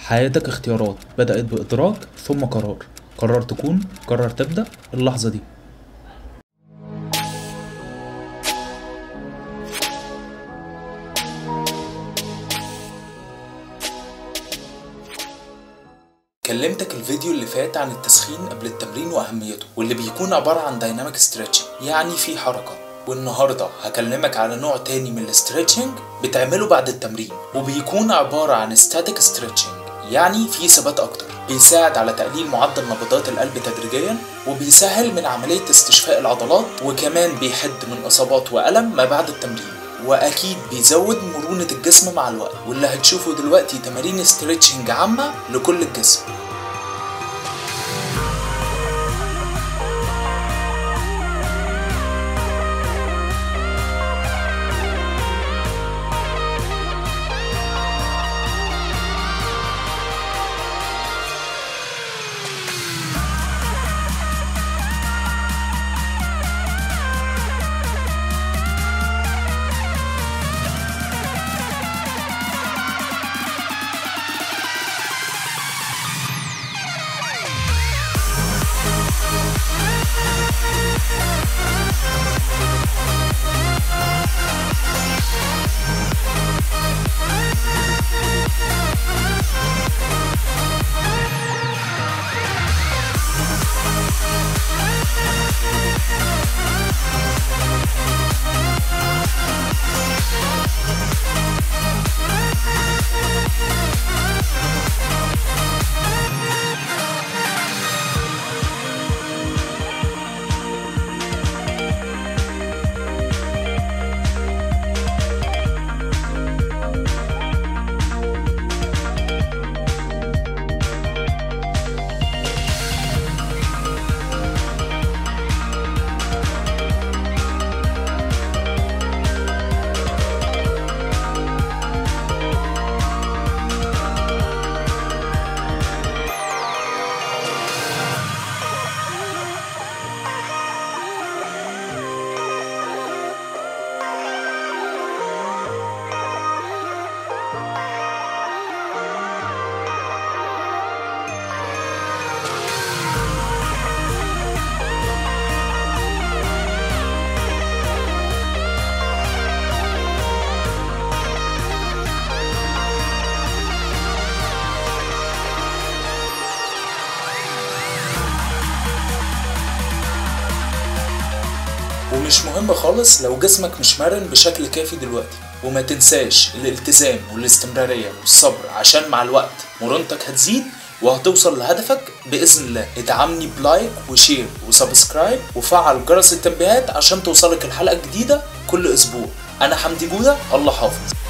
حياتك اختيارات بدأت بإدراك ثم قرار قرر تكون قرر تبدأ اللحظة دي كلمتك الفيديو اللي فات عن التسخين قبل التمرين واهميته واللي بيكون عبارة عن دايناميك ستريتشنج يعني في حركة والنهاردة هكلمك على نوع تاني من الستريتشنج بتعمله بعد التمرين وبيكون عبارة عن ستاتيك ستريتشنج يعني في ثبات اكتر بيساعد على تقليل معدل نبضات القلب تدريجيا وبيسهل من عملية استشفاء العضلات وكمان بيحد من اصابات والم ما بعد التمرين واكيد بيزود مرونة الجسم مع الوقت واللي هتشوفه دلوقتي تمارين ستريتشنج عامة لكل الجسم ومش مهم خالص لو جسمك مش مرن بشكل كافي دلوقتي وما تنساش الالتزام والاستمرارية والصبر عشان مع الوقت مرونتك هتزيد وهتوصل لهدفك بإذن الله ادعمني بلايك وشير وسبسكرايب وفعل جرس التنبيهات عشان توصلك الحلقة الجديدة كل أسبوع أنا حمدي جودة الله حافظ